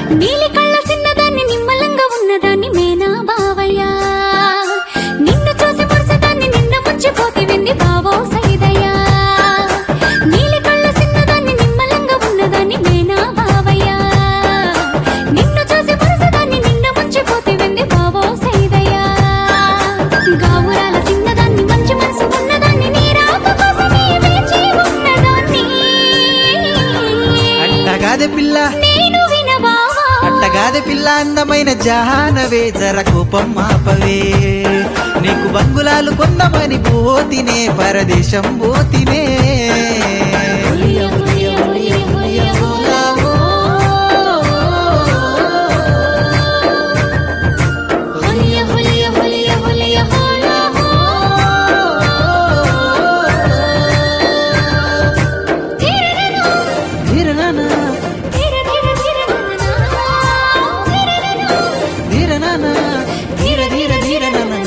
నీలి కళ్ళ చిన్నదాన్ని నిమ్మలంగా ఉన్నదాన్ని మేనా బావయ్యా నిన్ను చూసి మురిసదాన్ని నిన్న ముంచిపోతే వెండి బావో సైదయ్యా నీలి కళ్ళ చిన్నదాన్ని నిమ్మలంగా ఉన్నదాన్ని మేనా బావయ్యా నిన్ను చూసి మురిసదాన్ని నిన్న ముంచిపోతే వెండి బావో సైదయ్యా గావురాల చిన్నదాన్ని మంచి మనసు ఉన్నదాన్ని నీ రాక కోసమే వేచి ఉన్నదాన్ని అట్టగాదే పిల్ల నేను వినబావా అట్టగాదే పిల్ల అందమైన జహానవే జర కోపం మాపవే నీకు బంగులాలు కొందమని పోతినే పరదేశం పోతినే ధీరనానా ధీరనానా ధీర ధీర ధీరనానా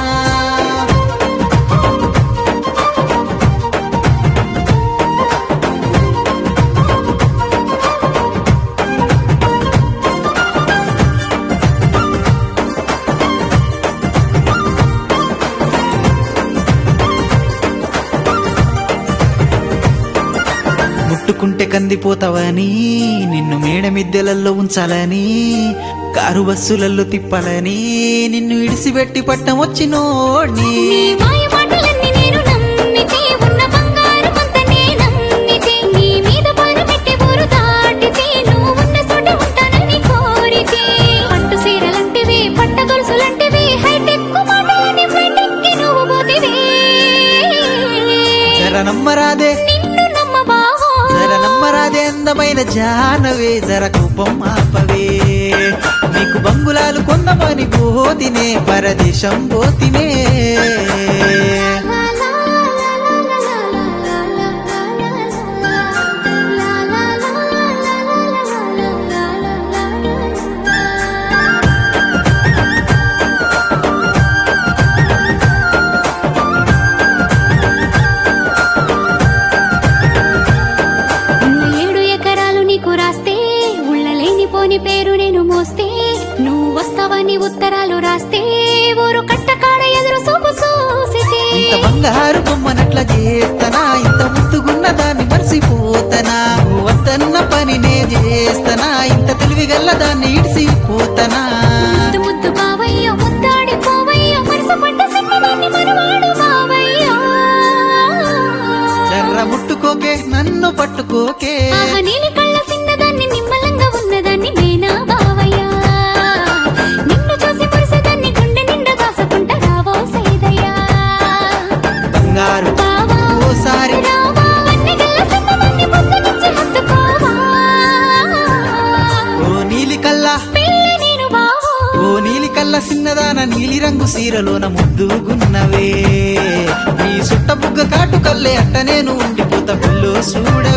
ముట్టుకుంటే కందిపోతావని నిన్ను మేడ మిద్దెలల్లో ఉంచాలని కారు బస్సులలో తిప్పాలని నిన్ను ఇడిసిపెట్టి పట్టం వచ్చినోడ్ని నీ మాయ మాటలన్నీ నేను నమ్మితే ఉన్న బంగారమంతా నే నమ్మితే నీ మీద పాలు పెట్టి ఊరు దాటితే నువ్వు ఉన్న చోట ఉంటానని కోరితే పట్టు సీరలంటివి పట్ట గొలుసులంటివి హైటెక్ మాటలని ఫ్రెండ్ ఎక్కి నువ్వు పోతివే జర నమ్మరాదే నిన్ను నమ్మ బావో జర నమ్మరాదే అందమైన జానవే జర కోపం ఆపవే నీకు బంగులాలు కొందమని పోతినే పరదేశం పోతినే ఉన్న ఏడు ఎకరాలు నీకు రాస్తే ఉళ్ళలేని పోని పేరు నేను మోస్తే నువ్వు వస్తావని ఉత్తరాలు రాస్తే ఊరు కట్టకాడ ఎదురు చూపు చూసితే ఇంత బంగారు బొమ్మనట్ల చేస్తనా ఇంత ముద్దుగున్న దాన్ని మర్చిపోతనా నువ్వు వద్దన్న పని నే చేస్తనా ఇంత తెలివిగల్ల దాన్ని ఇడిసిపోతనా ముద్దు ముద్దు బావయ్య ముద్దాడి పోవయ్య మనసు పడ్డ సిన్నదాన్ని మనవాడు బావయ్య జర్ర ముట్టుకోకే నన్ను పట్టుకోకే ఆహా నీలి కళ్ళ సిన్నదాన్ని నిమ్మలంగా ఉన్నదాన్ని నేనా బావయ్య నిన్ను చూసి మురిసదాన్ని గుండె నిండా దాసుకుంటా రావో సైదయ్యా బంగారు బావా ఓసారి రావా వన్నెగల్ల సిన్నదాన్ని ముద్దనిచ్చి హత్తుకోవా ఓ నీలి కల్లా పెళ్ళి నేను బావో ఓ నీలి కల్ల సిన్నదాన నీలి రంగు సీరలోన ముద్దుగున్నవే నీ సుట్ట బుగ్గ కాటు కల్లే అట్ట నేను ఉండిపోతా పిల్లు చూడవే